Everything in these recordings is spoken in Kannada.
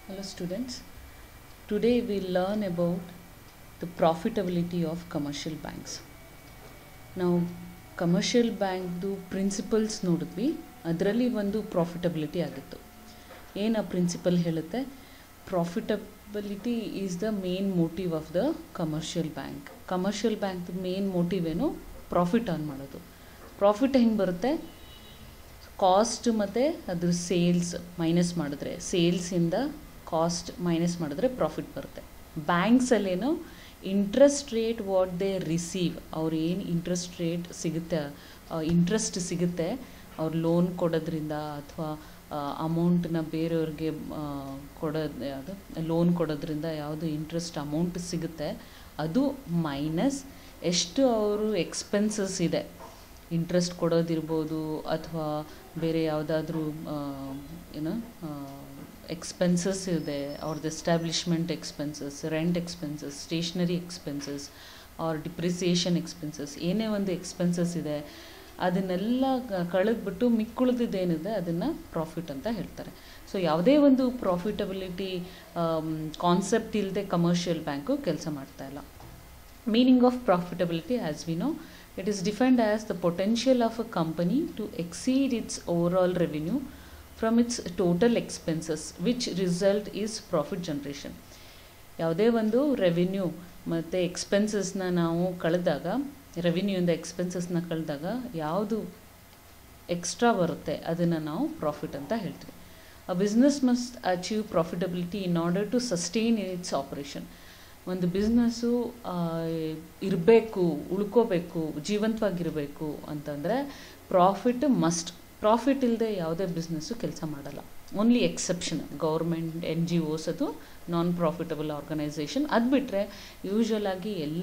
Hello students. Today we'll learn about the profitability of commercial banks. ನಾವು ಕಮರ್ಷಿಯಲ್ ಬ್ಯಾಂಕ್ದು ಪ್ರಿನ್ಸಿಪಲ್ಸ್ ನೋಡಿದ್ವಿ ಅದರಲ್ಲಿ ಒಂದು ಪ್ರಾಫಿಟಬಿಲಿಟಿ ಆಗಿತ್ತು ಏನು ಆ ಪ್ರಿನ್ಸಿಪಲ್ ಹೇಳುತ್ತೆ profitability is the main motive of the commercial bank commercial ಬ್ಯಾಂಕ್ದು ಮೇನ್ ಮೋಟಿವ್ ಏನು ಪ್ರಾಫಿಟ್ ಅರ್ನ್ ಮಾಡೋದು ಪ್ರಾಫಿಟ್ ಹೆಂಗೆ ಬರುತ್ತೆ ಕಾಸ್ಟ್ ಮತ್ತು ಅದ್ರ ಸೇಲ್ಸ್ ಮೈನಸ್ ಮಾಡಿದ್ರೆ ಸೇಲ್ಸಿಂದ ಕಾಸ್ಟ್ ಮೈನಸ್ ಮಾಡಿದ್ರೆ ಪ್ರಾಫಿಟ್ ಬರುತ್ತೆ ಬ್ಯಾಂಕ್ಸಲ್ಲೇನು interest rate what they receive ಅವ್ರು ಏನು ಇಂಟ್ರೆಸ್ಟ್ ರೇಟ್ ಸಿಗುತ್ತೆ ಇಂಟ್ರೆಸ್ಟ್ ಸಿಗುತ್ತೆ ಅವ್ರು ಲೋನ್ ಕೊಡೋದ್ರಿಂದ ಅಥವಾ ಅಮೌಂಟನ್ನ ಬೇರೆಯವ್ರಿಗೆ ಕೊಡೋದು ಯಾವುದು ಲೋನ್ ಕೊಡೋದ್ರಿಂದ ಯಾವುದು ಇಂಟ್ರೆಸ್ಟ್ ಅಮೌಂಟ್ ಸಿಗುತ್ತೆ ಅದು ಮೈನಸ್ ಎಷ್ಟು ಅವರು ಎಕ್ಸ್ಪೆನ್ಸಸ್ ಇದೆ ಇಂಟ್ರೆಸ್ಟ್ ಕೊಡೋದಿರ್ಬೋದು ಅಥವಾ ಬೇರೆ ಯಾವುದಾದ್ರೂ ಏನು ಎಕ್ಸ್ಪೆನ್ಸಸ್ ಇದೆ ಅವ್ರದ್ದು establishment expenses rent expenses stationery expenses or depreciation expenses ಏನೇ ಒಂದು ಎಕ್ಸ್ಪೆನ್ಸಸ್ ಇದೆ ಅದನ್ನೆಲ್ಲ ಕಳೆದ್ಬಿಟ್ಟು ಮಿಕ್ಕುಳಿದಿದ್ದೇನಿದೆ ಅದನ್ನು ಪ್ರಾಫಿಟ್ ಅಂತ ಹೇಳ್ತಾರೆ ಸೊ ಯಾವುದೇ ಒಂದು ಪ್ರಾಫಿಟಬಿಲಿಟಿ ಕಾನ್ಸೆಪ್ಟ್ ಇಲ್ಲದೆ ಕಮರ್ಷಿಯಲ್ ಬ್ಯಾಂಕು ಕೆಲಸ ಮಾಡ್ತಾ ಇಲ್ಲ meaning of profitability as we know it is defined as the potential of a company to exceed its overall revenue from its total expenses which result is profit generation ಯಾವುದೇ ಒಂದು ರೆವಿನ್ಯೂ ಮತ್ತು ಎಕ್ಸ್ಪೆನ್ಸಸ್ನ ನಾವು ಕಳೆದಾಗ ರೆವಿನ್ಯೂಯಿಂದ ಎಕ್ಸ್ಪೆನ್ಸಸ್ನ ಕಳೆದಾಗ ಯಾವುದು ಎಕ್ಸ್ಟ್ರಾ ಬರುತ್ತೆ ಅದನ್ನು ನಾವು ಪ್ರಾಫಿಟ್ ಅಂತ ಹೇಳ್ತೀವಿ a business must achieve profitability in order to sustain in its operation ಒಂದು ಬಿಸ್ನೆಸ್ಸು ಇರಬೇಕು ಉಳ್ಕೋಬೇಕು ಜೀವಂತವಾಗಿರಬೇಕು ಅಂತಂದರೆ ಪ್ರಾಫಿಟ್ ಮಸ್ಟ್ ಪ್ರಾಫಿಟ್ ಇಲ್ಲದೆ ಯಾವುದೇ ಬಿಸ್ನೆಸ್ಸು ಕೆಲಸ ಮಾಡಲ್ಲ only exception government N G O's ಅದು ನಾನ್ ಪ್ರಾಫಿಟಬಲ್ ಆರ್ಗನೈಸೇಷನ್ ಅದು ಬಿಟ್ಟರೆ ಯೂಶ್ವಲ್ ಆಗಿ ಎಲ್ಲ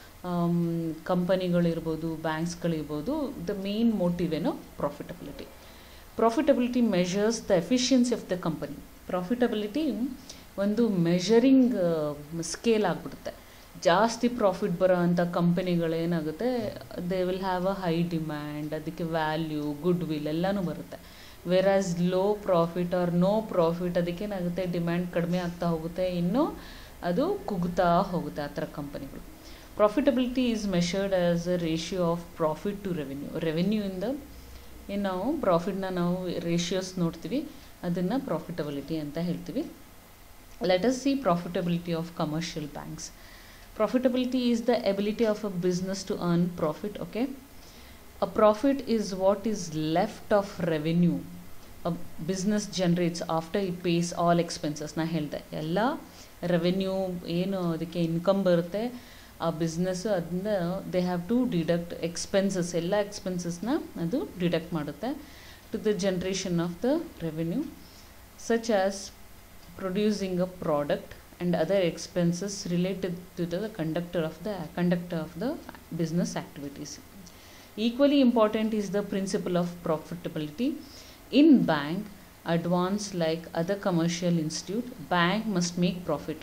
ಕಂಪನಿಗಳಿರ್ಬೋದು ಬ್ಯಾಂಕ್ಸ್ಗಳಿರ್ಬೋದು ದ ಮೇನ್ ಮೋಟಿವ್ ಏನೋ profitability profitability measures the efficiency of the company profitability ಒಂದು ಮೆಷರಿಂಗ್ ಸ್ಕೇಲ್ ಆಗಿಬಿಡುತ್ತೆ ಜಾಸ್ತಿ ಪ್ರಾಫಿಟ್ ಬರೋ ಅಂಥ ಕಂಪನಿಗಳೇನಾಗುತ್ತೆ they will have a high demand ಅದಕ್ಕೆ ವ್ಯಾಲ್ಯೂ ಗುಡ್ ವಿಲ್ ಎಲ್ಲನೂ ಬರುತ್ತೆ versus low profit or no profit ಅದಕ್ಕೇನಾಗುತ್ತೆ ಡಿಮ್ಯಾಂಡ್ ಕಡಿಮೆ ಆಗ್ತಾ ಹೋಗುತ್ತೆ ಇನ್ನು ಅದು ಕುಗ್ತಾ ಹೋಗುತ್ತೆ ಆ ಥರ ಕಂಪನಿಗಳು profitability is measured as a ratio of profit to revenue ರೆವೆನ್ಯೂಯಿಂದ ಏನು ನಾವು ಪ್ರಾಫಿಟ್ನ ನಾವು ರೇಷಿಯೋಸ್ ನೋಡ್ತೀವಿ ಅದನ್ನು ಪ್ರಾಫಿಟಬಿಲಿಟಿ ಅಂತ ಹೇಳ್ತೀವಿ let us see profitability of commercial banks profitability is the ability of a business to earn profit okay a profit is what is left of revenue a business generates after it pays all expenses ನಾ ಹೇಳಿದೆ ಎಲ್ಲ ರೆವೆನ್ಯೂ ಏನು ಅದಕ್ಕೆ ಇನ್ಕಮ್ ಬರುತ್ತೆ ಆ ಬಿಸ್ನೆಸ್ಸು ಅದನ್ನ they have to deduct expenses ಎಲ್ಲ ಎಕ್ಸ್ಪೆನ್ಸಸ್ನ ಅದು ಡಿಡಕ್ಟ್ ಮಾಡುತ್ತೆ to the generation of the revenue such as producing a product and other expenses related to the conductor of the conductor of the business activities equally important is the principle of profitability in bank advance like other commercial institute bank must make profit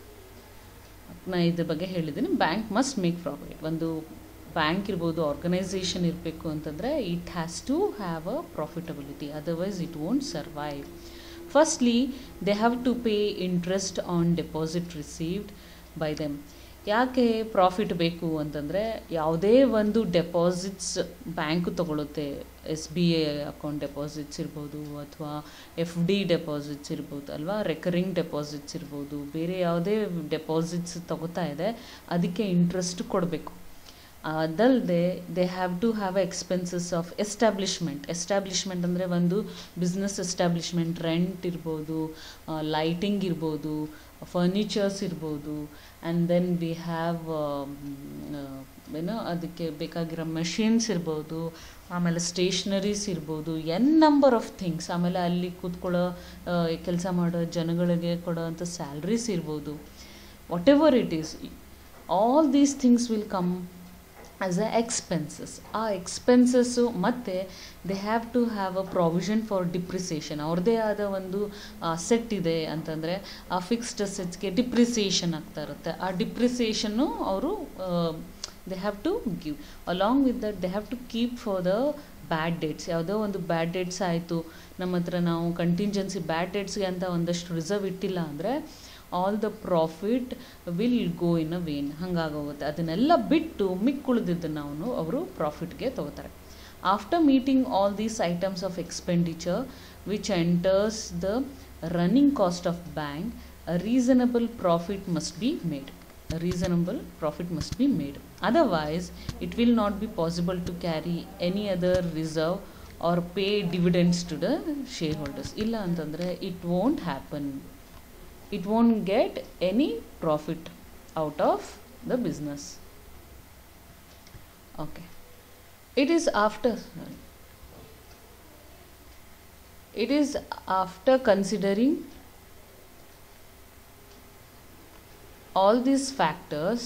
ನಾ ಇದ್ರ ಬಗ್ಗೆ ಹೇಳಿದ್ದೀನಿ ಬ್ಯಾಂಕ್ ಮಸ್ಟ್ ಮೇಕ್ ಪ್ರಾಫಿಟ್ ಒಂದು ಬ್ಯಾಂಕ್ ಇರ್ಬೋದು ಆರ್ಗನೈಸೇಷನ್ ಇರಬೇಕು ಅಂತಂದರೆ it has to have a profitability otherwise it won't survive firstly they have to pay interest on deposit received by them ಯಾಕೆ ಪ್ರಾಫಿಟ್ ಬೇಕು ಅಂತಂದರೆ ಯಾವುದೇ ಒಂದು ಡೆಪಾಸಿಟ್ಸ್ ಬ್ಯಾಂಕು ತಗೊಳುತ್ತೆ S B I account deposits ಇರ್ಬೋದು ಅಥವಾ ಎಫ್ ಡಿ ಡೆಪಾಸಿಟ್ಸ್ ಇರ್ಬೋದು ಅಲ್ವಾ ರೆಕರಿಂಗ್ ಡೆಪಾಸಿಟ್ಸ್ ಇರ್ಬೋದು ಬೇರೆ ಯಾವುದೇ ಡೆಪಾಸಿಟ್ಸ್ ತಗೋತಾ ಇದೆ ಅದಕ್ಕೆ ಇಂಟ್ರೆಸ್ಟ್ ಕೊಡಬೇಕು ಅದಲ್ಲದೆ they have to have expenses of establishment establishment ಅಂದರೆ ಒಂದು ಬಿಸ್ನೆಸ್ ಎಸ್ಟಾಬ್ಲಿಷ್ಮೆಂಟ್ ರೆಂಟ್ ಇರ್ಬೋದು ಲೈಟಿಂಗ್ ಇರ್ಬೋದು ಫರ್ನಿಚರ್ಸ್ ಇರ್ಬೋದು ಆ್ಯಂಡ್ ದೆನ್ ವಿ ಹ್ಯಾವ್ ಏನೋ ಅದಕ್ಕೆ ಬೇಕಾಗಿರೋ ಮೆಷಿನ್ಸ್ ಇರ್ಬೋದು ಆಮೇಲೆ ಸ್ಟೇಷ್ನರೀಸ್ ಇರ್ಬೋದು ಎನ್ ನಂಬರ್ ಆಫ್ ಥಿಂಗ್ಸ್ ಆಮೇಲೆ ಅಲ್ಲಿ ಕೂತ್ಕೊಳ್ಳೋ ಕೆಲಸ ಮಾಡೋ ಜನಗಳಿಗೆ ಕೊಡೋ ಅಂಥ ಸ್ಯಾಲ್ರೀಸ್ ಇರ್ಬೋದು whatever it is all these things will come as a expenses ಆ ಎಕ್ಸ್ಪೆನ್ಸಸ್ಸು ಮತ್ತು they have to have a provision for depreciation ಅವ್ರದ್ದೇ ಆದ ಒಂದು ಸೆಟ್ ಇದೆ ಅಂತಂದರೆ ಆ ಫಿಕ್ಸ್ಡ್ ಅಸೆಟ್ಸ್ಗೆ ಡಿಪ್ರಿಸಿಯೇಷನ್ ಆಗ್ತಾ ಇರುತ್ತೆ ಆ ಡಿಪ್ರಿಸಿಯೇಷನ್ನು ಅವರು they have to give along with that they have to keep for the bad debts ಯಾವುದೋ ಒಂದು ಬ್ಯಾಡ್ ಡೇಟ್ಸ್ ಆಯಿತು ನಮ್ಮ ಹತ್ರ ನಾವು ಕಂಟಿಂಜೆನ್ಸಿ ಬ್ಯಾಡ್ ಡೇಟ್ಸ್ಗೆ ಅಂತ ಒಂದಷ್ಟು ರಿಸರ್ವ್ ಇಟ್ಟಿಲ್ಲ ಅಂದರೆ all the profit will go in a vain ಹಾಗಾಗೋಗುತ್ತೆ ಅದನ್ನೆಲ್ಲ ಬಿಟ್ಟು ಮಿಕ್ಕುಳಿದಿದ್ದನ್ನು ಅವನು ಅವರು ಪ್ರಾಫಿಟ್ಗೆ ತಗೋತಾರೆ after meeting all these items of expenditure which enters the running cost of bank a reasonable profit must be made a reasonable profit must be made otherwise it will not be possible to carry any other reserve or pay dividends to the shareholders ಇಲ್ಲ ಅಂತಂದರೆ it won't happen it won't get any profit out of the business okay it is after sorry. it is after considering all these factors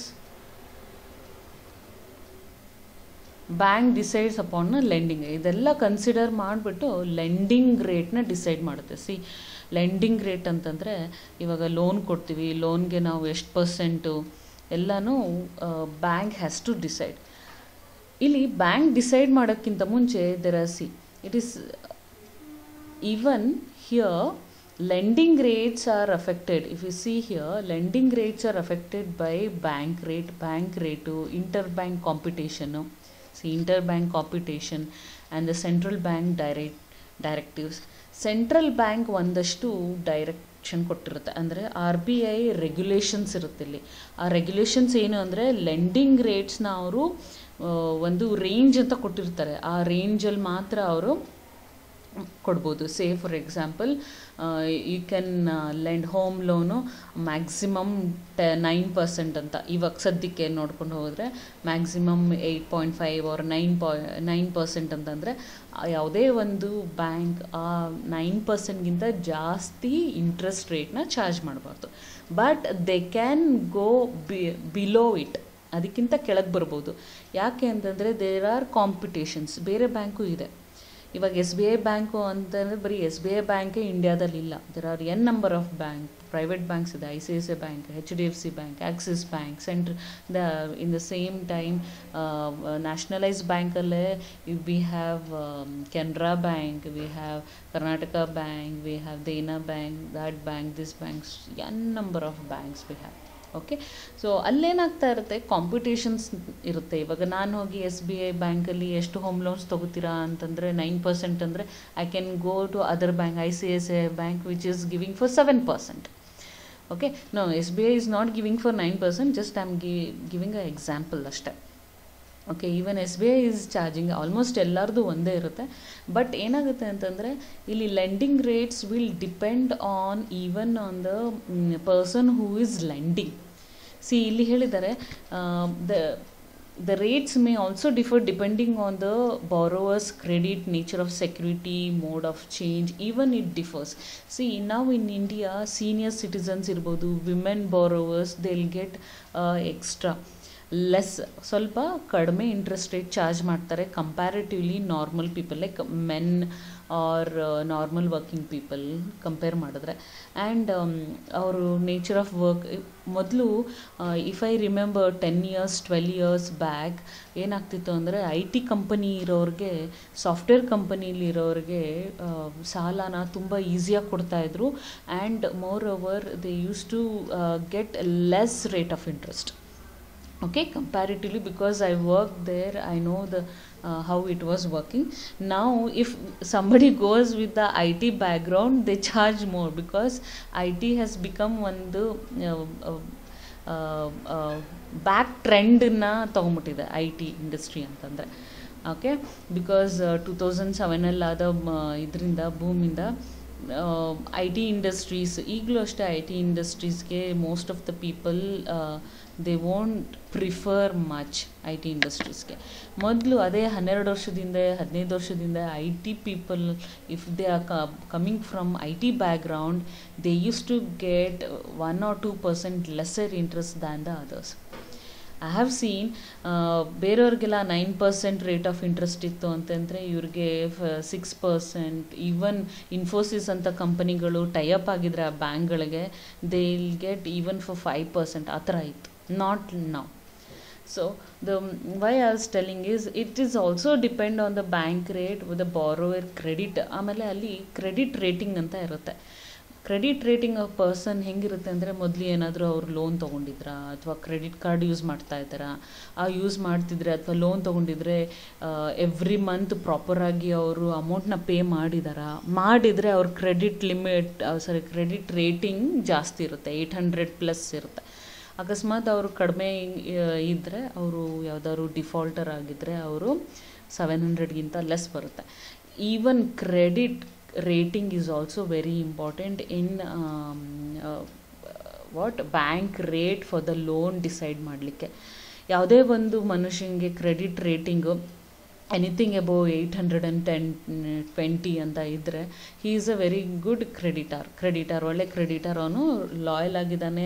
bank decides upon lending ಇದೆಲ್ಲ ಕನ್ಸಿಡರ್ ಮಾಡಿಬಿಟ್ಟು ಲೆಂಡಿಂಗ್ ರೇಟ್ನ ಡಿಸೈಡ್ ಮಾಡುತ್ತೆ ಸಿ ಲೆಂಡಿಂಗ್ ರೇಟ್ ಅಂತಂದರೆ ಇವಾಗ ಲೋನ್ ಕೊಡ್ತೀವಿ ಲೋನ್ಗೆ ನಾವು ಎಷ್ಟು ಪರ್ಸೆಂಟು ಎಲ್ಲನೂ ಬ್ಯಾಂಕ್ ಹ್ಯಾಸ್ ಟು ಡಿಸೈಡ್ ಇಲ್ಲಿ ಬ್ಯಾಂಕ್ ಡಿಸೈಡ್ ಮಾಡೋಕ್ಕಿಂತ ಮುಂಚೆ there are see it is even here lending rates are affected if you see here lending rates are affected by bank rate bank rate interbank competition see interbank competition and the central bank direct directives central bank ಒಂದಷ್ಟು ಡೈರೆಕ್ಷನ್ ಕೊಟ್ಟಿರುತ್ತೆ ಅಂದರೆ ಆರ್ ಬಿ ಐ ರೆಗ್ಯುಲೇಷನ್ಸ್ ಇರುತ್ತೆ ಇಲ್ಲಿ ಆ ರೆಗ್ಯುಲೇಷನ್ಸ್ ಏನು ಅಂದರೆ ಲೆಂಡಿಂಗ್ ರೇಟ್ಸ್ನ ಅವರು ಒಂದು ರೇಂಜ್ ಅಂತ ಕೊಟ್ಟಿರ್ತಾರೆ ಆ ರೇಂಜಲ್ಲಿ ಮಾತ್ರ ಅವರು ಕೊಡ್ಬೋದು say for example you can lend home loan maximum ಟೆ ನೈನ್ ಪರ್ಸೆಂಟ್ ಅಂತ ಇವಾಗ ಸದ್ಯಕ್ಕೆ ನೋಡ್ಕೊಂಡು ಹೋದರೆ maximum eight point five or nine ಪಾಯ್ ನೈನ್ ಪರ್ಸೆಂಟ್ ಅಂತಂದರೆ ಯಾವುದೇ ಒಂದು ಬ್ಯಾಂಕ್ ಆ ನೈನ್ ಪರ್ಸೆಂಟ್ಗಿಂತ ಜಾಸ್ತಿ ಇಂಟ್ರೆಸ್ಟ್ ರೇಟ್ನ ಚಾರ್ಜ್ ಮಾಡಬಾರ್ದು ಬಟ್ ದೆ ಕ್ಯಾನ್ ಗೋ ಬಿ ಬಿಲೋ ಇಟ್ ಅದಕ್ಕಿಂತ ಕೆಳಗೆ ಬರ್ಬೋದು ಯಾಕೆ ಅಂತಂದರೆ ದೇರ್ ಆರ್ ಕಾಂಪಿಟೇಷನ್ಸ್ ಬೇರೆ ಬ್ಯಾಂಕು ಇದೆ ಇವಾಗ ಎಸ್ ಬಿ ಐ ಬ್ಯಾಂಕು ಅಂತಂದರೆ ಬರೀ ಎಸ್ ಬಿ ಐ ಬ್ಯಾಂಕೇ ಇಂಡಿಯಾದಲ್ಲಿ ಇಲ್ಲ there are N number of bank private banks ಇದೆ I C I C I bank H D F C bank Axis bank ಸೆಂಟ್ರ್ the in the same time nationalize ಬ್ಯಾಂಕಲ್ಲೇ we have Canara bank we have Karnataka bank we have Dena bank that bank this banks N number of banks we have okay so ಅಲ್ಲೇನಾಗ್ತಾ ಇರುತ್ತೆ ಕಾಂಪಿಟೇಷನ್ಸ್ ಇರುತ್ತೆ ಇವಾಗ ನಾನು ಹೋಗಿ ಎಸ್ ಬಿ ಐ ಬ್ಯಾಂಕಲ್ಲಿ ಎಷ್ಟು ಹೋಮ್ ಲೋನ್ಸ್ ತೊಗೋತೀರಾ ಅಂತಂದರೆ ನೈನ್ ಪರ್ಸೆಂಟ್ ಅಂದರೆ I can go to other bank I C I C I bank which is giving for seven percent okay no S B I is not giving for nine percent just I am ಗಿ ಗಿವಿಂಗ್ ಅ ಎಕ್ಸಾಂಪಲ್ ಅಷ್ಟೇ okay even S B I is charging almost ಎಲ್ಲರದು ಒಂದೇ ಇರುತ್ತೆ ಬಟ್ ಏನಾಗುತ್ತೆ ಅಂತಂದರೆ ಇಲ್ಲಿ lending rates will depend on even on the person who is lending ಸಿ ಇಲ್ಲಿ ಹೇಳಿದ್ದಾರೆ the the rates may also differ depending on the borrower's credit nature of security mode of change even it differs see now in india senior citizens ಇರ್ಬೋದು women borrowers they'll get uh, extra less ಸ್ವಲ್ಪ ಕಡಿಮೆ ಇಂಟ್ರೆಸ್ಟ್ ರೇಟ್ ಚಾರ್ಜ್ ಮಾಡ್ತಾರೆ comparatively normal people like men are normal working people compare ಮಾಡಿದ್ರೆ ಆ್ಯಂಡ್ ಅವರು ನೇಚರ್ ಆಫ್ ವರ್ಕ್ ಮೊದಲು if I remember ten years twelve years back ಏನಾಗ್ತಿತ್ತು ಅಂದರೆ ಐ ಟಿ ಕಂಪನಿ ಇರೋರಿಗೆ ಸಾಫ್ಟ್ವೇರ್ ಕಂಪನೀಲಿ ಇರೋರಿಗೆ ಸಾಲನ ತುಂಬ ಈಸಿಯಾಗಿ ಕೊಡ್ತಾಯಿದ್ರು and more over they use to get less rate of interest okay comparatively because i worked there i know the uh, how it was working now if somebody goes with the it background they charge more because it has become one the back ಟ್ರೆಂಡನ್ನ ತೊಗೊಂಬಿಟ್ಟಿದೆ ಐ ಟಿ ಇಂಡಸ್ಟ್ರಿ ಅಂತಂದರೆ ಓಕೆ ಬಿಕಾಸ್ ಟು ತೌಸಂಡ್ ಸೆವೆನಲ್ಲಿ ಆದ ಇದರಿಂದ ಭೂಮಿಂದ ಐ ಟಿ ಇಂಡಸ್ಟ್ರೀಸ್ ಈಗಲೂ ಅಷ್ಟೇ ಐ ಟಿ ಇಂಡಸ್ಟ್ರೀಸ್ಗೆ most of the people they won't prefer much I T ಇಂಡಸ್ಟ್ರೀಸ್ಗೆ ಮೊದಲು ಅದೇ ಹನ್ನೆರಡು ವರ್ಷದಿಂದ ಹದಿನೈದು ವರ್ಷದಿಂದ I T people if they are coming from I T background they use to get one or two percent lesser interest than the others I have seen ಬೇರೆಯವ್ರಿಗೆಲ್ಲ nine percent rate of interest ಇತ್ತು ಅಂತಂದರೆ ಇವ್ರಿಗೆ ಸಿಕ್ಸ್ ಪರ್ಸೆಂಟ್ ಈವನ್ ಇನ್ಫೋಸಿಸ್ ಅಂತ ಕಂಪನಿಗಳು ಟೈಅಪ್ ಆಗಿದ್ರೆ ಆ ಬ್ಯಾಂಕ್ಗಳಿಗೆ they will get even for five percent ಆ ಥರ ಇತ್ತು ನಾಟ್ ನಾವು so the why I was telling is it is also depend on the bank rate with the borrower credit ಆಮೇಲೆ ಅಲ್ಲಿ ಕ್ರೆಡಿಟ್ ರೇಟಿಂಗ್ ಅಂತ ಇರುತ್ತೆ ಕ್ರೆಡಿಟ್ ರೇಟಿಂಗ್ ಆಫ್ ಪರ್ಸನ್ ಹೆಂಗಿರುತ್ತೆ ಅಂದರೆ ಮೊದಲು ಏನಾದರೂ ಅವ್ರು ಲೋನ್ ತೊಗೊಂಡಿದ್ರಾ ಅಥವಾ ಕ್ರೆಡಿಟ್ ಕಾರ್ಡ್ ಯೂಸ್ ಮಾಡ್ತಾ ಇದ್ದಾರಾ ಆ ಯೂಸ್ ಮಾಡ್ತಿದ್ರೆ ಅಥವಾ ಲೋನ್ ತೊಗೊಂಡಿದ್ರೆ ಎವ್ರಿ ಮಂತ್ ಪ್ರಾಪರಾಗಿ ಅವರು ಅಮೌಂಟ್ನ ಪೇ ಮಾಡಿದಾರಾ ಮಾಡಿದರೆ ಅವ್ರ credit limit sorry credit rating ಜಾಸ್ತಿ ಇರುತ್ತೆ ಏಯ್ಟ್ ಹಂಡ್ರೆಡ್ ಪ್ಲಸ್ ಇರುತ್ತೆ ಅಕಸ್ಮಾತ್ ಅವರು ಕಡಿಮೆ ಇದ್ದರೆ ಅವರು ಯಾವುದಾದ್ರು ಡಿಫಾಲ್ಟರ್ ಆಗಿದ್ದರೆ ಅವರು ಸೆವೆನ್ ಹಂಡ್ರೆಡ್ಗಿಂತ ಲೆಸ್ ಬರುತ್ತೆ even credit rating is also very important in what bank rate for the loan decide ಮಾಡಲಿಕ್ಕೆ ಯಾವುದೇ ಒಂದು ಮನುಷ್ಯನಿಗೆ credit rating anything above eight hundred and ten twenty ಅಂತ ಇದ್ದರೆ he is a very good creditor creditor ಒಳ್ಳೆ ಕ್ರೆಡಿಟರ್ ಅವನು ಲಾಯಲ್ ಆಗಿದ್ದಾನೆ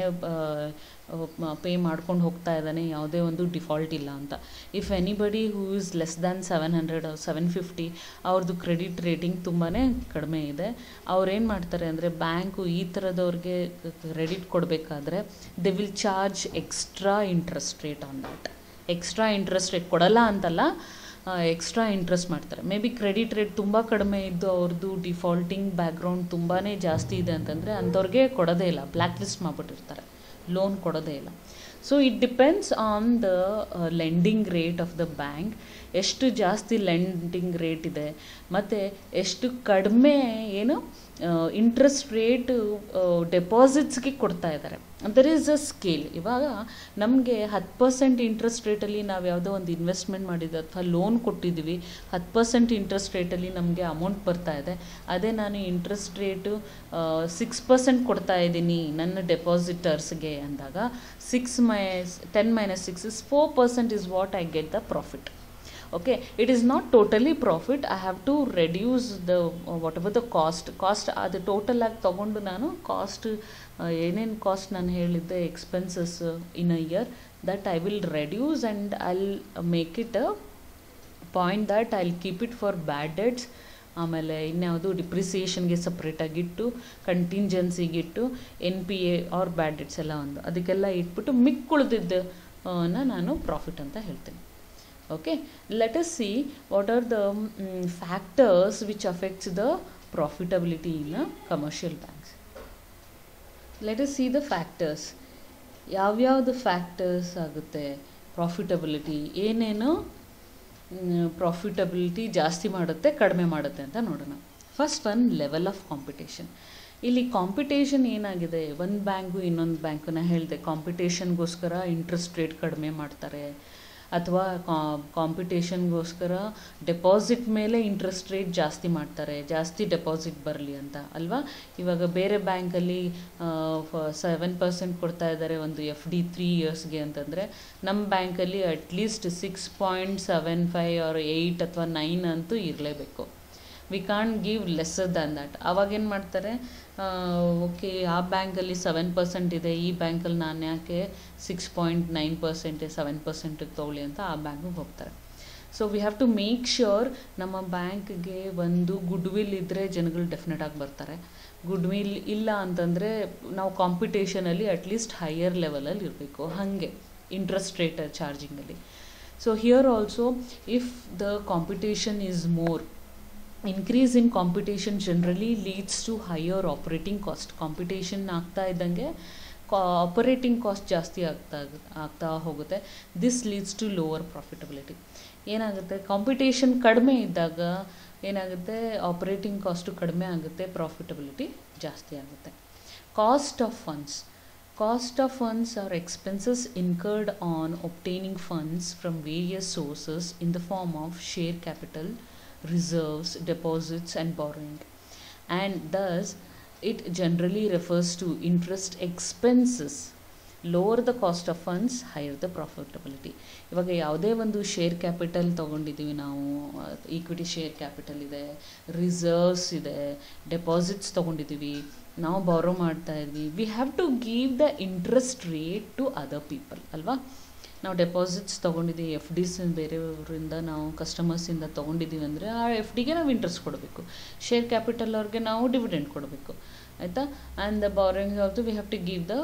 ಪೇ ಮಾಡ್ಕೊಂಡು ಹೋಗ್ತಾ ಇದ್ದಾನೆ ಯಾವುದೇ ಒಂದು ಡಿಫಾಲ್ಟ್ ಇಲ್ಲ ಅಂತ if anybody who is less than seven hundred seven fifty ಅವ್ರದ್ದು ಕ್ರೆಡಿಟ್ ರೇಟಿಂಗ್ ತುಂಬಾ ಕಡಿಮೆ ಇದೆ ಅವ್ರೇನು ಮಾಡ್ತಾರೆ ಅಂದರೆ ಬ್ಯಾಂಕು ಈ ಥರದವ್ರಿಗೆ ಕ್ರೆಡಿಟ್ ಕೊಡಬೇಕಾದ್ರೆ they will charge extra interest rate on that extra interest rate ಕೊಡಲ್ಲ ಅಂತಲ್ಲ ಎಕ್ಸ್ಟ್ರಾ ಇಂಟ್ರೆಸ್ಟ್ ಮಾಡ್ತಾರೆ ಮೇ ಬಿ ಕ್ರೆಡಿಟ್ ರೇಟ್ ತುಂಬ ಕಡಿಮೆ ಇದ್ದು ಅವ್ರದ್ದು ಡಿಫಾಲ್ಟಿಂಗ್ ಬ್ಯಾಕ್ಗ್ರೌಂಡ್ ತುಂಬಾ ಜಾಸ್ತಿ ಇದೆ ಅಂತಂದರೆ ಅಂಥವ್ರಿಗೆ ಕೊಡೋದೇ ಇಲ್ಲ ಬ್ಲ್ಯಾಕ್ ಲಿಸ್ಟ್ ಮಾಡಿಬಿಟ್ಟಿರ್ತಾರೆ ಲೋನ್ ಕೊಡೋದೇ ಇಲ್ಲ so it depends on the lending rate of the bank ಎಷ್ಟು ಜಾಸ್ತಿ ಲೆಂಡಿಂಗ್ ರೇಟ್ ಇದೆ ಮತ್ತು ಎಷ್ಟು ಕಡಿಮೆ ಏನು ಇಂಟ್ರೆಸ್ಟ್ ರೇಟ್ ಡೆಪಾಸಿಟ್ಸ್ಗೆ ಕೊಡ್ತಾ ಇದ್ದಾರೆ ದರ್ ಈಸ್ ಅ ಸ್ಕೇಲ್ ಇವಾಗ ನಮಗೆ ಹತ್ತು ಪರ್ಸೆಂಟ್ ಇಂಟ್ರೆಸ್ಟ್ ರೇಟಲ್ಲಿ ನಾವು ಯಾವುದೋ ಒಂದು ಇನ್ವೆಸ್ಟ್ಮೆಂಟ್ ಮಾಡಿದ್ದು ಅಥವಾ ಲೋನ್ ಕೊಟ್ಟಿದ್ದೀವಿ ಹತ್ತು ಪರ್ಸೆಂಟ್ ಇಂಟ್ರೆಸ್ಟ್ ರೇಟಲ್ಲಿ ನಮಗೆ ಅಮೌಂಟ್ ಬರ್ತಾ ಇದೆ ಅದೇ ನಾನು ಇಂಟ್ರೆಸ್ಟ್ ರೇಟು ಸಿಕ್ಸ್ ಪರ್ಸೆಂಟ್ ಕೊಡ್ತಾ ಇದ್ದೀನಿ ನನ್ನ ಡೆಪಾಸಿಟರ್ಸ್ಗೆ ಅಂದಾಗ six minus ten minus six is four percent is what I get the profit okay it is not totally profit I have to reduce the whatever the cost cost ಅದು ಟೋಟಲ್ ಆಗಿ ತೊಗೊಂಡು ನಾನು ಕಾಸ್ಟ್ ಏನೇನು ಕಾಸ್ಟ್ ನಾನು ಹೇಳಿದ್ದೆ expenses in a year that I will reduce and I make it a point that I keep it for bad debts ಆಮೇಲೆ ಇನ್ಯಾವುದು ಡಿಪ್ರಿಸಿಯೇಷನ್ಗೆ ಸಪ್ರೇಟಾಗಿಟ್ಟು ಕಂಟಿಂಜೆನ್ಸಿಗಿಟ್ಟು N P A are bad debts ಎಲ್ಲ ಒಂದು ಅದಕ್ಕೆಲ್ಲ ಇಟ್ಬಿಟ್ಟು ಮಿಕ್ಕುಳಿದಿದ್ದ ನಾನು ಪ್ರಾಫಿಟ್ ಅಂತ ಹೇಳ್ತೀನಿ okay let us see what are the um, factors which affects the profitability in a commercial banks let us see the factors ಯಾವ್ಯಾವ್ದು ಫ್ಯಾಕ್ಟರ್ಸ್ ಆಗುತ್ತೆ ಪ್ರಾಫಿಟಬಿಲಿಟಿ ಏನೇನು ಪ್ರಾಫಿಟಬಿಲಿಟಿ ಜಾಸ್ತಿ ಮಾಡುತ್ತೆ ಕಡಿಮೆ ಮಾಡುತ್ತೆ ಅಂತ ನೋಡೋಣ first one level of competition ಇಲ್ಲಿ ಕಾಂಪಿಟೇಷನ್ ಏನಾಗಿದೆ ಒಂದು ಬ್ಯಾಂಕು ಇನ್ನೊಂದು ಬ್ಯಾಂಕು ನಾ ಹೇಳಿದೆ ಕಾಂಪಿಟೇಷನ್ಗೋಸ್ಕರ ಇಂಟ್ರೆಸ್ಟ್ ರೇಟ್ ಕಡಿಮೆ ಮಾಡ್ತಾರೆ ಅಥವಾ ಕಾಂಪಿಟೇಷನ್ಗೋಸ್ಕರ ಡೆಪಾಸಿಟ್ ಮೇಲೆ ಇಂಟ್ರೆಸ್ಟ್ ರೇಟ್ ಜಾಸ್ತಿ ಮಾಡ್ತಾರೆ ಜಾಸ್ತಿ ಡೆಪಾಸಿಟ್ ಬರಲಿ ಅಂತ ಅಲ್ವಾ ಇವಾಗ ಬೇರೆ ಬ್ಯಾಂಕಲ್ಲಿ ಸೆವೆನ್ ಪರ್ಸೆಂಟ್ ಕೊಡ್ತಾ ಇದ್ದಾರೆ ಒಂದು ಎಫ್ ಡಿ ತ್ರೀ ಇಯರ್ಸ್ಗೆ ಅಂತಂದರೆ ನಮ್ಮ ಬ್ಯಾಂಕಲ್ಲಿ at least six point seven five or eight ಅಥವಾ ನೈನ್ ಅಂತೂ ಇರಲೇಬೇಕು we can't give lesser than that ಅವಾಗೇನು ಮಾಡ್ತಾರೆ ಓಕೆ ಆ ಬ್ಯಾಂಕಲ್ಲಿ ಸೆವೆನ್ ಪರ್ಸೆಂಟ್ ಇದೆ ಈ ಬ್ಯಾಂಕಲ್ಲಿ ನಾನು ಯಾಕೆ six point nine percent seven ಪರ್ಸೆಂಟಿಗೆ ತೊಗೊಳ್ಳಿ ಅಂತ ಆ ಬ್ಯಾಂಕಿಗೆ ಹೋಗ್ತಾರೆ so we have to make sure ನಮ್ಮ ಬ್ಯಾಂಕ್ಗೆ ಒಂದು ಗುಡ್ ವಿಲ್ ಇದ್ದರೆ ಜನಗಳು ಡೆಫಿನೆಟಾಗಿ ಬರ್ತಾರೆ ಗುಡ್ ವಿಲ್ ಇಲ್ಲ ಅಂತಂದರೆ ನಾವು ಕಾಂಪಿಟೇಷನಲ್ಲಿ ಅಟ್ಲೀಸ್ಟ್ ಹೈಯರ್ ಲೆವೆಲಲ್ಲಿ ಇರಬೇಕು ಹಾಗೆ ಇಂಟ್ರೆಸ್ಟ್ ರೇಟ್ ಚಾರ್ಜಿಂಗಲ್ಲಿ so here also if the competition is more increase in competition generally leads to higher operating cost competition ಆಗ್ತಾ ಇದ್ದಂಗೆ ಕಾ ಆಪರೇಟಿಂಗ್ ಕಾಸ್ಟ್ ಜಾಸ್ತಿ ಆಗ್ತಾ ಆಗ್ತಾ ಹೋಗುತ್ತೆ this leads to lower profitability ಏನಾಗುತ್ತೆ ಕಾಂಪಿಟೇಷನ್ ಕಡಿಮೆ ಇದ್ದಾಗ ಏನಾಗುತ್ತೆ ಆಪರೇಟಿಂಗ್ ಕಾಸ್ಟು ಕಡಿಮೆ ಆಗುತ್ತೆ ಪ್ರಾಫಿಟಬಿಲಿಟಿ ಜಾಸ್ತಿ ಆಗುತ್ತೆ cost of funds cost of funds are expenses incurred on obtaining funds from various sources in the form of share capital reserves, deposits, and borrowing. And thus, it generally refers to interest expenses. Lower the cost of funds higher the profitability ಇವಾಗ ಯಾವುದೇ ಒಂದು ಶೇರ್ ಕ್ಯಾಪಿಟಲ್ ತೊಗೊಂಡಿದ್ದೀವಿ ನಾವು ಈಕ್ವಿಟಿ ಶೇರ್ ಕ್ಯಾಪಿಟಲ್ ಇದೆ ರಿಸರ್ವ್ಸ್ ಇದೆ ಡೆಪಾಸಿಟ್ಸ್ ತೊಗೊಂಡಿದ್ದೀವಿ ನಾವು ಬಾರೋ ಮಾಡ್ತಾ ಇದ್ವಿ we have to give the interest rate to other people ಅಲ್ವಾ ನಾವು ಡೆಪಾಸಿಟ್ಸ್ ತೊಗೊಂಡಿದ್ದೀವಿ ಎಫ್ ಡಿಸ್ ಬೇರೆಯವರಿಂದ ನಾವು ಕಸ್ಟಮರ್ಸಿಂದ ತೊಗೊಂಡಿದ್ದೀವಿ ಅಂದರೆ ಆ ಎಫ್ ಡಿಗೆ ನಾವು ಇಂಟ್ರೆಸ್ಟ್ ಕೊಡಬೇಕು ಶೇರ್ ಕ್ಯಾಪಿಟಲ್ ಅವ್ರಿಗೆ ನಾವು ಡಿವಿಡೆಂಡ್ ಕೊಡಬೇಕು ಆಯಿತಾ and the borrowing also we have to give the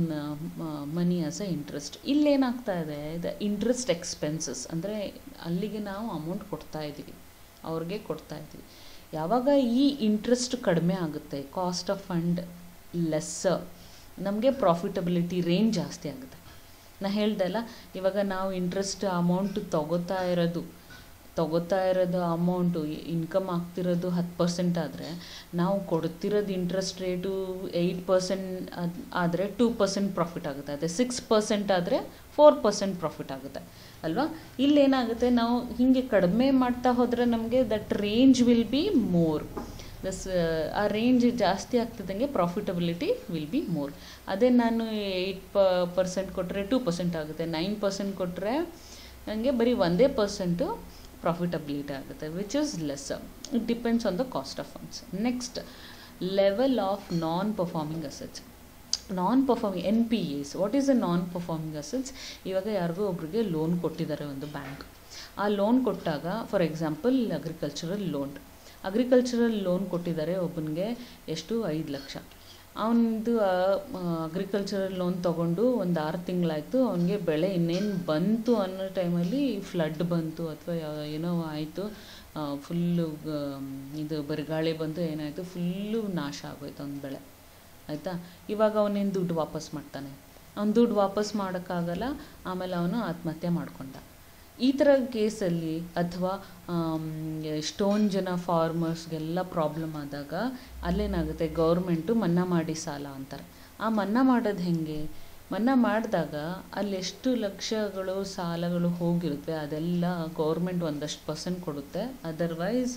money as a interest ಇಲ್ಲೇನಾಗ್ತಾ ಇದೆ ದ ಇಂಟ್ರೆಸ್ಟ್ ಎಕ್ಸ್ಪೆನ್ಸಸ್ ಅಂದರೆ ಅಲ್ಲಿಗೆ ನಾವು ಅಮೌಂಟ್ ಕೊಡ್ತಾ ಇದ್ದೀವಿ ಅವ್ರಿಗೆ ಕೊಡ್ತಾ ಇದ್ದೀವಿ ಯಾವಾಗ ಈ ಇಂಟ್ರೆಸ್ಟ್ ಕಡಿಮೆ ಆಗುತ್ತೆ ಕಾಸ್ಟ್ ಆಫ್ ಫಂಡ್ ಲೆಸ್ ನಮಗೆ ಪ್ರಾಫಿಟಬಿಲಿಟಿ ರೇಂಜ್ ಜಾಸ್ತಿ ಆಗುತ್ತೆ ನಾ ಹೇಳ್ದೆ ಅಲ್ಲ ಇವಾಗ ನಾವು ಇಂಟ್ರೆಸ್ಟ್ ಅಮೌಂಟ್ ತಗೋತಾ ಇರೋದು ತಗೋತಾ ಇರೋದು ಅಮೌಂಟು ಇನ್ಕಮ್ ಆಗ್ತಿರೋದು ಹತ್ತು ಪರ್ಸೆಂಟ್ ಆದರೆ ನಾವು ಕೊಡ್ತಿರೋದು ಇಂಟ್ರೆಸ್ಟ್ ರೇಟು ಏಯ್ಟ್ ಪರ್ಸೆಂಟ್ ಆದರೆ ಟೂ ಪರ್ಸೆಂಟ್ ಪ್ರಾಫಿಟ್ ಆಗುತ್ತೆ ಅದೇ ಸಿಕ್ಸ್ ಪರ್ಸೆಂಟ್ ಆದರೆ ಫೋರ್ ಪರ್ಸೆಂಟ್ ಪ್ರಾಫಿಟ್ ಆಗುತ್ತೆ ಅಲ್ವಾ ಇಲ್ಲೇನಾಗುತ್ತೆ ನಾವು ಹೀಗೆ ಕಡಿಮೆ ಮಾಡ್ತಾ ಹೋದರೆ ನಮಗೆ that range will be more thus ಆ ರೇಂಜ್ ಜಾಸ್ತಿ ಆಗ್ತಿದ್ದಂಗೆ ಪ್ರಾಫಿಟಬಿಲಿಟಿ ವಿಲ್ ಬಿ ಮೋರ್ ಅದೇ ನಾನು ಏಯ್ಟ್ ಪ ಪರ್ಸೆಂಟ್ ಕೊಟ್ಟರೆ ಟೂ ಪರ್ಸೆಂಟ್ ಆಗುತ್ತೆ ನೈನ್ ಪರ್ಸೆಂಟ್ ಕೊಟ್ಟರೆ ನನಗೆ ಬರೀ ಒಂದೇ ಪರ್ಸೆಂಟು ಪ್ರಾಫಿಟಬಿಲಿಟಿ ಆಗುತ್ತೆ which is less it depends on the cost of funds next level of non performing assets non performing N P S what is a non performing assets ಇವಾಗ ಯಾರಿಗೋ ಒಬ್ರಿಗೆ ಲೋನ್ ಕೊಟ್ಟಿದ್ದಾರೆ ಒಂದು ಬ್ಯಾಂಕ್ ಆ ಲೋನ್ ಕೊಟ್ಟಾಗ for example agricultural loan agricultural loan ಕೊಟ್ಟಿದ್ದಾರೆ ಒಬ್ಬನಿಗೆ ಎಷ್ಟು ಐದು ಲಕ್ಷ ಅವನದು ಅಗ್ರಿಕಲ್ಚರಲ್ ಲೋನ್ ತೊಗೊಂಡು ಒಂದು ಆರು ತಿಂಗಳಾಯಿತು ಅವನಿಗೆ ಬೆಳೆ ಇನ್ನೇನು ಬಂತು ಅನ್ನೋ ಟೈಮಲ್ಲಿ ಫ್ಲಡ್ ಬಂತು ಅಥವಾ ಏನೋ ಆಯಿತು ಫುಲ್ಲು ಇದು ಬರಿಗಾಳಿ ಬಂತು ಏನಾಯಿತು ಫುಲ್ಲು ನಾಶ ಆಗೋಯ್ತು ಅವ್ನ ಬೆಳೆ ಆಯಿತಾ ಇವಾಗ ಅವನೇನು ದುಡ್ಡು ವಾಪಸ್ ಮಾಡ್ತಾನೆ ಅವ್ನು ದುಡ್ಡು ವಾಪಸ್ ಮಾಡೋಕ್ಕಾಗಲ್ಲ ಆಮೇಲೆ ಅವನು ಆತ್ಮಹತ್ಯೆ ಮಾಡ್ಕೊಂಡ ಈ ಥರ ಕೇಸಲ್ಲಿ ಅಥವಾ ಎಷ್ಟೊಂದು ಜನ ಫಾರ್ಮರ್ಸ್ಗೆಲ್ಲ ಪ್ರಾಬ್ಲಮ್ ಆದಾಗ ಅಲ್ಲೇನಾಗುತ್ತೆ ಗೌರ್ಮೆಂಟು ಮನ್ನಾ ಮಾಡಿ ಸಾಲ ಅಂತಾರೆ ಆ ಮನ್ನಾ ಮಾಡೋದು ಹೆಂಗೆ ಮನ್ನಾ ಮಾಡಿದಾಗ ಅಲ್ಲಿ ಎಷ್ಟು ಲಕ್ಷಗಳು ಸಾಲಗಳು ಹೋಗಿರುತ್ತೆ ಅದೆಲ್ಲ ಗೌರ್ಮೆಂಟ್ ಒಂದಷ್ಟು ಪರ್ಸೆಂಟ್ ಕೊಡುತ್ತೆ otherwise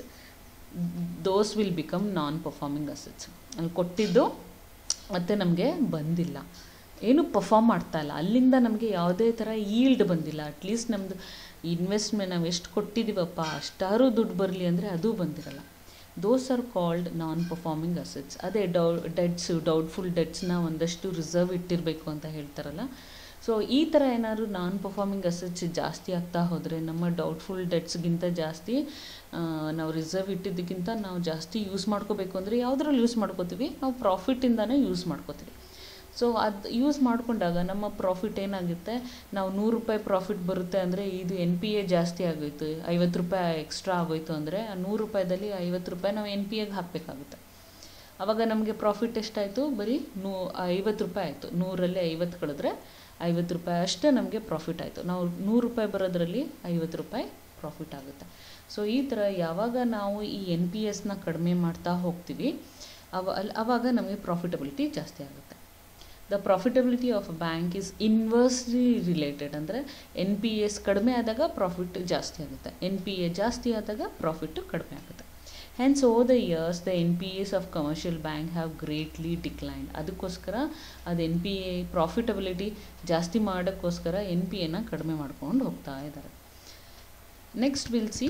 those will become non performing assets ಅಲ್ಲಿ ಕೊಟ್ಟಿದ್ದು ಮತ್ತು ನಮಗೆ ಬಂದಿಲ್ಲ ಏನು ಪರ್ಫಾರ್ಮ್ ಮಾಡ್ತಾ ಇಲ್ಲ ಅಲ್ಲಿಂದ ನಮಗೆ ಯಾವುದೇ ಥರ ಈಲ್ಡ್ ಬಂದಿಲ್ಲ ಅಟ್ಲೀಸ್ಟ್ ನಮ್ಮದು ಇನ್ವೆಸ್ಟ್ಮೆಂಟ್ ನಾವು ಎಷ್ಟು ಕೊಟ್ಟಿದ್ದೀವಪ್ಪ ಅಷ್ಟಾರು ದುಡ್ಡು ಬರಲಿ ಅಂದರೆ ಅದು ಬಂದಿರಲ್ಲ those are called non performing assets ಅದೇ ಡೌ ಡೆಟ್ಸು ಡೌಟ್ಫುಲ್ ಡೆಟ್ಸ್ನ ಒಂದಷ್ಟು ರಿಸರ್ವ್ ಇಟ್ಟಿರಬೇಕು ಅಂತ ಹೇಳ್ತಾರಲ್ಲ ಸೊ ಈ ಥರ ಏನಾದ್ರು ನಾನ್ ಪರ್ಫಾರ್ಮಿಂಗ್ ಅಸೆಟ್ಸ್ ಜಾಸ್ತಿ ಆಗ್ತಾ ಹೋದರೆ ನಮ್ಮ ಡೌಟ್ಫುಲ್ ಡೆಟ್ಸ್ಗಿಂತ ಜಾಸ್ತಿ ನಾವು ರಿಸರ್ವ್ ಇಟ್ಟಿದ್ದಕ್ಕಿಂತ ನಾವು ಜಾಸ್ತಿ ಯೂಸ್ ಮಾಡ್ಕೋಬೇಕು ಅಂದರೆ ಯಾವುದ್ರಲ್ಲಿ ಯೂಸ್ ಮಾಡ್ಕೋತೀವಿ ನಾವು ಪ್ರಾಫಿಟ್ಟಿಂದನೇ ಯೂಸ್ ಮಾಡ್ಕೋತೀವಿ ಸೊ ಅದು ಯೂಸ್ ಮಾಡಿಕೊಂಡಾಗ ನಮ್ಮ ಪ್ರಾಫಿಟ್ ಏನಾಗುತ್ತೆ ನಾವು ನೂರು ರೂಪಾಯಿ ಪ್ರಾಫಿಟ್ ಬರುತ್ತೆ ಅಂದರೆ ಇದು ಎನ್ ಪಿ ಎ ಜಾಸ್ತಿ ಆಗೋಯ್ತು ಐವತ್ತು ರೂಪಾಯಿ ಎಕ್ಸ್ಟ್ರಾ ಆಗೋಯ್ತು ಅಂದರೆ ಆ ನೂರು ರೂಪಾಯಿದಲ್ಲಿ ಐವತ್ತು ರೂಪಾಯಿ ನಾವು ಎನ್ ಪಿ ಎಗೆ ಹಾಕಬೇಕಾಗುತ್ತೆ ಆವಾಗ ನಮಗೆ ಪ್ರಾಫಿಟ್ ಎಷ್ಟಾಯಿತು ಬರೀ ನೂ ಐವತ್ತು ರೂಪಾಯಿ ಆಯಿತು ನೂರಲ್ಲಿ ಐವತ್ತು ಕಳೆದ್ರೆ ಐವತ್ತು ರೂಪಾಯಿ ಅಷ್ಟೇ ನಮಗೆ ಪ್ರಾಫಿಟ್ ಆಯಿತು ನಾವು ನೂರು ರೂಪಾಯಿ ಬರೋದ್ರಲ್ಲಿ ಐವತ್ತು ರೂಪಾಯಿ ಪ್ರಾಫಿಟ್ ಆಗುತ್ತೆ ಸೊ ಈ ಥರ ಯಾವಾಗ ನಾವು ಈ ಎನ್ ಪಿ ಎಸ್ನ ಕಡಿಮೆ ಮಾಡ್ತಾ ಹೋಗ್ತೀವಿ ಅವ ಅಲ್ಲಿ ಆವಾಗ ನಮಗೆ ಪ್ರಾಫಿಟಬಿಲಿಟಿ ಜಾಸ್ತಿ ಆಗುತ್ತೆ the profitability of bank is inversely related ಅಂದರೆ ಎನ್ ಪಿ ಎಸ್ ಕಡಿಮೆ ಆದಾಗ ಪ್ರಾಫಿಟ್ ಜಾಸ್ತಿ ಆಗುತ್ತೆ ಎನ್ ಪಿ ಎ ಜಾಸ್ತಿ ಆದಾಗ ಪ್ರಾಫಿಟ್ಟು ಕಡಿಮೆ ಆಗುತ್ತೆ hence over the years the N P S of commercial bank have greatly declined ಅದಕ್ಕೋಸ್ಕರ ಅದು ಎನ್ ಪಿ ಎ ಪ್ರಾಫಿಟಬಿಲಿಟಿ ಜಾಸ್ತಿ ಮಾಡೋಕ್ಕೋಸ್ಕರ ಎನ್ ಪಿ ಎನ ಕಡಿಮೆ ಮಾಡ್ಕೊಂಡು ಹೋಗ್ತಾ ಇದ್ದಾರೆ next will see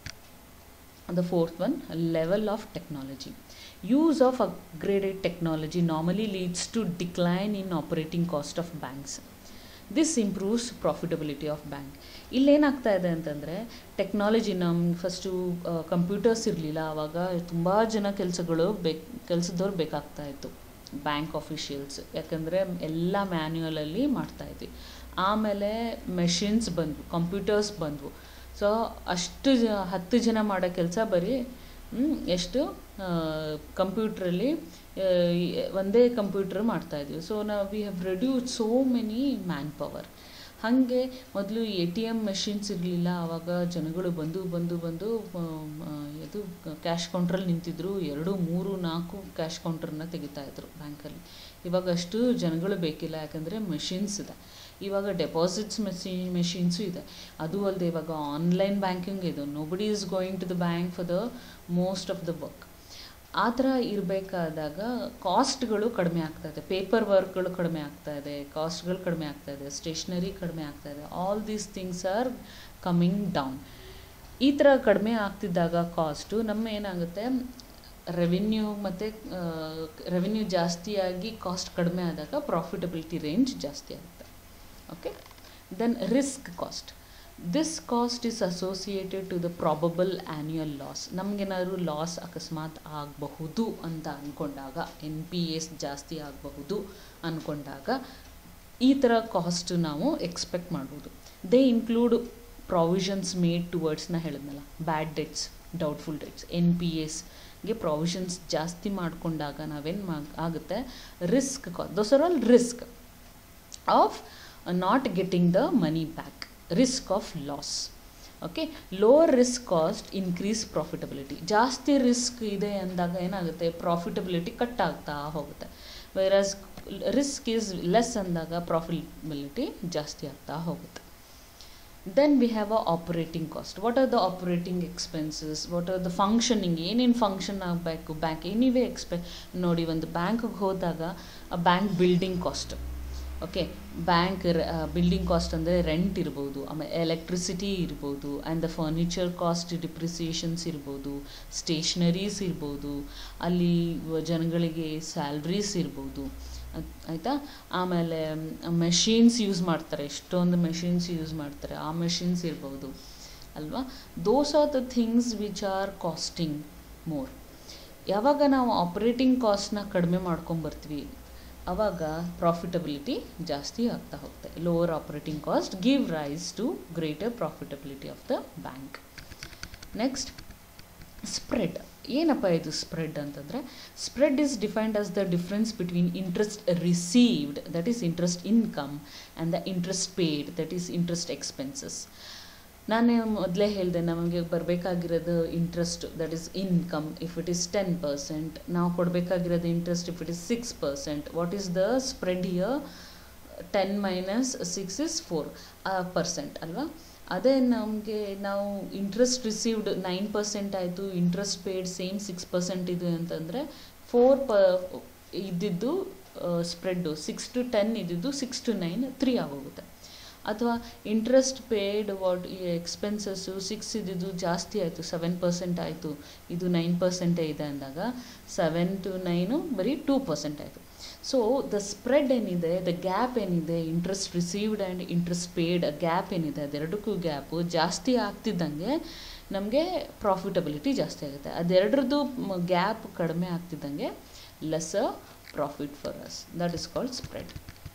the fourth one level of technology use of upgraded technology normally leads to decline in operating cost of banks this improves profitability of bank ಇಲ್ಲೇನಾಗ್ತಾ ಇದೆ ಅಂತಂದರೆ ಟೆಕ್ನಾಲಜಿ ನಮ್ಮ ಫಸ್ಟು ಕಂಪ್ಯೂಟರ್ಸ್ ಇರಲಿಲ್ಲ ಆವಾಗ ತುಂಬ ಜನ ಕೆಲಸಗಳು ಬೇಕು ಕೆಲಸದವ್ರು ಬೇಕಾಗ್ತಾ ಇತ್ತು ಬ್ಯಾಂಕ್ ಆಫೀಷಿಯಲ್ಸ್ ಯಾಕಂದರೆ ಎಲ್ಲ ಮ್ಯಾನ್ಯುಯಲಲ್ಲಿ ಮಾಡ್ತಾಯಿದ್ವಿ ಆಮೇಲೆ ಮೆಷಿನ್ಸ್ ಬಂದವು ಕಂಪ್ಯೂಟರ್ಸ್ ಬಂದವು ಸೊ ಅಷ್ಟು ಜ ಹತ್ತು ಜನ ಮಾಡೋ ಕೆಲಸ ಬರೀ ಎಷ್ಟು ಕಂಪ್ಯೂಟ್ರಲ್ಲಿ ಒಂದೇ ಕಂಪ್ಯೂಟ್ರ್ ಮಾಡ್ತಾಯಿದ್ವಿ ಸೊ ನಾವು we have reduce so many manpower ಹಾಗೆ ಮೊದಲು ಎ ಟಿ ಎಮ್ ಮೆಷಿನ್ಸ್ ಇರಲಿಲ್ಲ ಆವಾಗ ಜನಗಳು ಬಂದು ಬಂದು ಬಂದು ಇದು ಕ್ಯಾಶ್ ಕೌಂಟ್ರಲ್ಲಿ ನಿಂತಿದ್ರು ಎರಡು ಮೂರು ನಾಲ್ಕು ಕ್ಯಾಶ್ ಕೌಂಟ್ರನ್ನ ತೆಗಿತಾಯಿದ್ರು ಬ್ಯಾಂಕಲ್ಲಿ ಇವಾಗ ಅಷ್ಟು ಜನಗಳು ಬೇಕಿಲ್ಲ ಯಾಕಂದರೆ ಮೆಷಿನ್ಸ್ ಇದೆ ಇವಾಗ ಡೆಪಾಸಿಟ್ಸ್ ಮೆಷಿ ಮೆಷಿನ್ಸು ಇದೆ ಅದು ಅಲ್ಲದೆ ಇವಾಗ ಆನ್ಲೈನ್ ಬ್ಯಾಂಕಿಂಗ್ ಇದು nobody is going to the bank for the most of the work ಆ ಥರ ಇರಬೇಕಾದಾಗ ಕಾಸ್ಟ್ಗಳು ಕಡಿಮೆ ಆಗ್ತಾ ಇದೆ ಪೇಪರ್ ವರ್ಕ್ಗಳು ಕಡಿಮೆ ಆಗ್ತಾ ಇದೆ ಕಾಸ್ಟ್ಗಳು ಕಡಿಮೆ ಆಗ್ತಾ ಇದೆ ಸ್ಟೇಷ್ನರಿ ಕಡಿಮೆ ಆಗ್ತಾ ಇದೆ all these things are coming down ಈ ಥರ ಕಡಿಮೆ ಆಗ್ತಿದ್ದಾಗ ಕಾಸ್ಟು ನಮ್ಮ ಏನಾಗುತ್ತೆ ರೆವಿನ್ಯೂ ಮತ್ತು ರೆವಿನ್ಯೂ ಜಾಸ್ತಿಯಾಗಿ ಕಾಸ್ಟ್ ಕಡಿಮೆ ಆದಾಗ ಪ್ರಾಫಿಟಬಿಲಿಟಿ ರೇಂಜ್ ಜಾಸ್ತಿ ಆಗುತ್ತೆ okay then risk cost this cost is associated to the probable annual loss ನಮಗೇನಾದ್ರು ಲಾಸ್ ಅಕಸ್ಮಾತ್ ಆಗಬಹುದು ಅಂತ ಅಂದ್ಕೊಂಡಾಗ ಎನ್ ಪಿ ಎಸ್ ಜಾಸ್ತಿ ಆಗಬಹುದು ಅಂದ್ಕೊಂಡಾಗ ಈ ಥರ ಕಾಸ್ಟ್ ನಾವು ಎಕ್ಸ್ಪೆಕ್ಟ್ ಮಾಡ್ಬೋದು they include provisions made towards ನಾ ಹೇಳಿದ್ನಲ್ಲ bad debts doubtful debts N P ಎಸ್ಗೆ ಪ್ರಾವಿಷನ್ಸ್ ಜಾಸ್ತಿ ಮಾಡಿಕೊಂಡಾಗ ನಾವೇನು ಮಾ ಆಗುತ್ತೆ risk those are all risk of not getting the money back risk of loss okay lower risk cost increase profitability ಜಾಸ್ತಿ ರಿಸ್ಕ್ ಇದೆ ಅಂದಾಗ ಏನಾಗುತ್ತೆ ಪ್ರಾಫಿಟಬಿಲಿಟಿ ಕಟ್ ಆಗ್ತಾ ಹೋಗುತ್ತೆ ವೈರಾಸ್ ರಿಸ್ಕ್ ಈಸ್ ಲೆಸ್ ಅಂದಾಗ ಪ್ರಾಫಿಟಬಿಲಿಟಿ ಜಾಸ್ತಿ ಆಗ್ತಾ ಹೋಗುತ್ತೆ then we have a operating cost what are the operating expenses what are the functioning ಏನೇನು ಫಂಕ್ಷನ್ ಆಗಬೇಕು ಬ್ಯಾಂಕ್ ಎನಿವೇ ಎಕ್ಸ್ಪೆ ನೋಡಿ ಒಂದು ಬ್ಯಾಂಕ್ಗೆ ಹೋದಾಗ ಆ bank building cost okay bank building cost ಅಂದರೆ ರೆಂಟ್ ಇರ್ಬೋದು ಆಮೇಲೆ ಎಲೆಕ್ಟ್ರಿಸಿಟಿ ಇರ್ಬೋದು and the furniture cost depreciations ಇರ್ಬೋದು ಸ್ಟೇಷ್ನರೀಸ್ ಇರ್ಬೋದು ಅಲ್ಲಿ ಜನಗಳಿಗೆ ಸ್ಯಾಲ್ರೀಸ್ ಇರ್ಬೋದು ಆಯಿತಾ ಆಮೇಲೆ ಮೆಷಿನ್ಸ್ ಯೂಸ್ ಮಾಡ್ತಾರೆ ಎಷ್ಟೊಂದು ಮೆಷಿನ್ಸ್ ಯೂಸ್ ಮಾಡ್ತಾರೆ ಆ ಮೆಷಿನ್ಸ್ ಇರ್ಬೋದು ಅಲ್ವಾ those are the things which are costing more ಯಾವಾಗ ನಾವು ಆಪ್ರೇಟಿಂಗ್ ಕಾಸ್ಟ್ನ ಕಡಿಮೆ ಮಾಡ್ಕೊಂಬರ್ತೀವಿ ಆವಾಗ ಪ್ರಾಫಿಟಬಿಲಿಟಿ ಜಾಸ್ತಿ ಆಗ್ತಾ ಹೋಗುತ್ತೆ lower operating cost give rise to greater profitability of the bank next spread ಏನಪ್ಪ ಇದು ಸ್ಪ್ರೆಡ್ ಅಂತಂದರೆ spread is defined as the difference between interest received that is interest income and the interest paid that is interest expenses ನಾನೇ ಮೊದಲೇ ಹೇಳಿದೆ ನಮಗೆ ಬರಬೇಕಾಗಿರೋದು interest that is income if it is ten percent ನಾವು ಕೊಡಬೇಕಾಗಿರೋದು interest if it is six percent what is the spread year ten minus six is four percent ಅಲ್ವಾ ಅದೇ ನಮಗೆ ನಾವು ಇಂಟ್ರೆಸ್ಟ್ ರಿಸೀವ್ಡ್ ನೈನ್ ಪರ್ಸೆಂಟ್ ಆಯಿತು interest paid same six percent ಇದು ಅಂತಂದರೆ ಫೋರ್ ಪ ಇದ್ದಿದ್ದು ಸ್ಪ್ರೆಡ್ಡು ಸಿಕ್ಸ್ ಟು ಟೆನ್ ಇದ್ದಿದ್ದು ಸಿಕ್ಸ್ ಟು ನೈನ್ ತ್ರೀ ಆಗೋಗುತ್ತೆ ಅಥವಾ ಇಂಟ್ರೆಸ್ಟ್ ಪೇಯ್ಡ್ ವಾಟ್ ಈ ಎಕ್ಸ್ಪೆನ್ಸಸ್ಸು ಸಿಕ್ಸ್ ಇದ್ದಿದ್ದು ಜಾಸ್ತಿ ಆಯಿತು ಸೆವೆನ್ ಪರ್ಸೆಂಟ್ ಆಯಿತು ಇದು ನೈನ್ ಪರ್ಸೆಂಟೇ ಇದೆ ಅಂದಾಗ ಸೆವೆನ್ ಟು ನೈನು ಬರೀ ಟೂ ಪರ್ಸೆಂಟ್ ಆಯಿತು ಸೊ ದ ಸ್ಪ್ರೆಡ್ ಏನಿದೆ ದ ಗ್ಯಾಪ್ ಏನಿದೆ interest received and interest paid gap ಏನಿದೆ ಅದೆರಡಕ್ಕೂ ಗ್ಯಾಪು ಜಾಸ್ತಿ ಆಗ್ತಿದ್ದಂಗೆ ನಮಗೆ ಪ್ರಾಫಿಟಬಿಲಿಟಿ ಜಾಸ್ತಿ ಆಗುತ್ತೆ ಅದೆರಡ್ರದ್ದು ಗ್ಯಾಪ್ ಕಡಿಮೆ ಆಗ್ತಿದ್ದಂಗೆ less profit for us that is called spread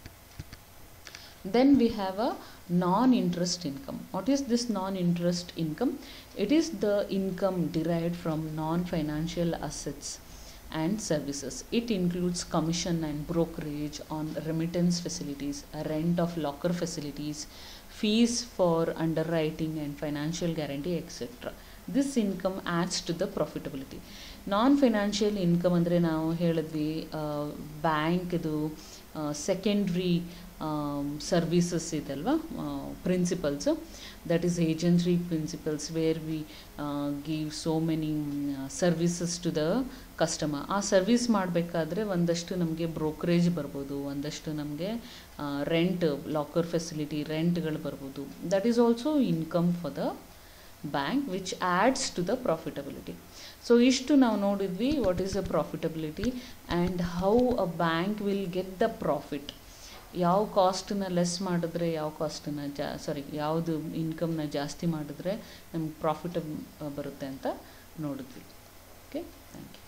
then we have a non-interest income what is this non-interest income it is the income derived from non-financial assets and services it includes commission and brokerage on remittance facilities rent of locker facilities fees for underwriting and financial guarantee etc this income adds to the profitability non financial income ಅಂದರೆ ನಾವು ಹೇಳಿದ್ವಿ ಬ್ಯಾಂಕ್ದು ಸೆಕೆಂಡ್ರಿ ಸರ್ವೀಸಸ್ ಇದಲ್ವಾ principles that is agency principles where we give so many services to the customer ಆ ಸರ್ವಿಸ್ ಮಾಡಬೇಕಾದ್ರೆ ಒಂದಷ್ಟು ನಮಗೆ ಬ್ರೋಕರೇಜ್ ಬರ್ಬೋದು ಒಂದಷ್ಟು ನಮಗೆ ರೆಂಟ್ ಲಾಕರ್ ಫೆಸಿಲಿಟಿ ರೆಂಟ್ಗಳು ಬರ್ಬೋದು that is also income for the bank which adds to the profitability so ಇಷ್ಟು ನಾವು ನೋಡಿದ್ವಿ what is uh profitability and how a bank will get the profit ಯಾವ ಕಾಸ್ಟನ್ನ ಲೆಸ್ ಮಾಡಿದ್ರೆ ಯಾವ ಕಾಸ್ಟನ್ನ ಜಾ ಸಾರಿ ಯಾವುದು ಇನ್ಕಮ್ನ ಜಾಸ್ತಿ ಮಾಡಿದ್ರೆ ನಮ್ಗೆ ಪ್ರಾಫಿಟ್ ಬರುತ್ತೆ ಅಂತ ನೋಡಿದ್ವಿ ಓಕೆ ಥ್ಯಾಂಕ್ ಯು